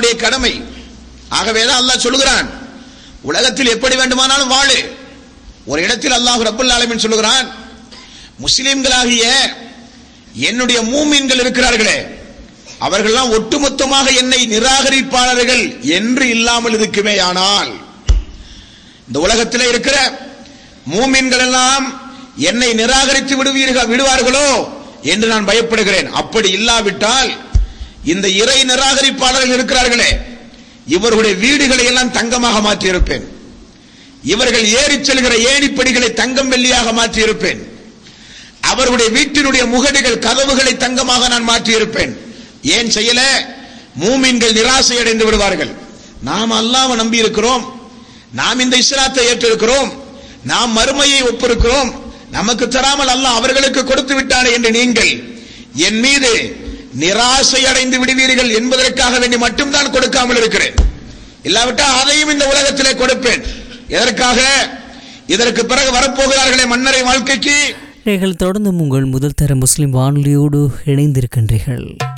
ஈமானுடைய கடமை ஆகவேதான் அல்லாஹ் சொல்லுகிறான் உலகத்தில் எப்படி வேண்டுமானாலும் வாழு ஒரு இடத்தில் அல்லாஹ் ரப்பல் ஆலமீன் சொல்லுகிறான் முஸ்லிம்களாகிய என்னுடைய மூமின்கள் இருக்கிறார்களே அவர்கள்லாம் ஒட்டுமொத்தமாக என்னை நிராகரிப்பாளர்கள் என்று இல்லாமல் இருக்குமே ஆனால் இந்த உலகத்தில் இருக்கிற மூமின்கள் எல்லாம் என்னை நிராகரித்து விடுவீர்கள் விடுவார்களோ என்று நான் பயப்படுகிறேன் அப்படி இல்லாவிட்டால் இந்த இறை நிராகரிப்பாளர்கள் இருக்கிறார்களே இவர்களுடைய வீடுகளை எல்லாம் தங்கமாக மாற்றியிருப்பேன் இவர்கள் ஏறிச் செல்கிற ஏணிப்படிகளை தங்கம் வெள்ளியாக மாற்றியிருப்பேன் அவர்களுடைய வீட்டினுடைய முகடுகள் கதவுகளை தங்கமாக நான் மாற்றியிருப்பேன் ஏன் செய்யல மூமின்கள் நிராசை அடைந்து விடுவார்கள் நாம் அல்லாஹ்வை நம்பி இருக்கிறோம் நாம் இந்த இஸ்லாத்தை ஏற்றிருக்கிறோம் நாம் மறுமையை ஒப்பிருக்கிறோம் நமக்கு தராமல் அல்லாஹ் அவர்களுக்கு கொடுத்து விட்டானே என்று நீங்கள் என் மீது நிராசை அடைந்து விடுவீர்கள் என்பதற்காக வேண்டி மட்டும்தான் கொடுக்காமல் இருக்கிறேன் இல்லாவிட்டால் அதையும் இந்த உலகத்திலே கொடுப்பேன் எதற்காக இதற்கு பிறகு வரப்போகிறார்களே மன்னரை வாழ்க்கைக்கு நீங்கள் தொடர்ந்தும் உங்கள் முதல் தர முஸ்லிம் வானொலியோடு இணைந்திருக்கின்றீர்கள்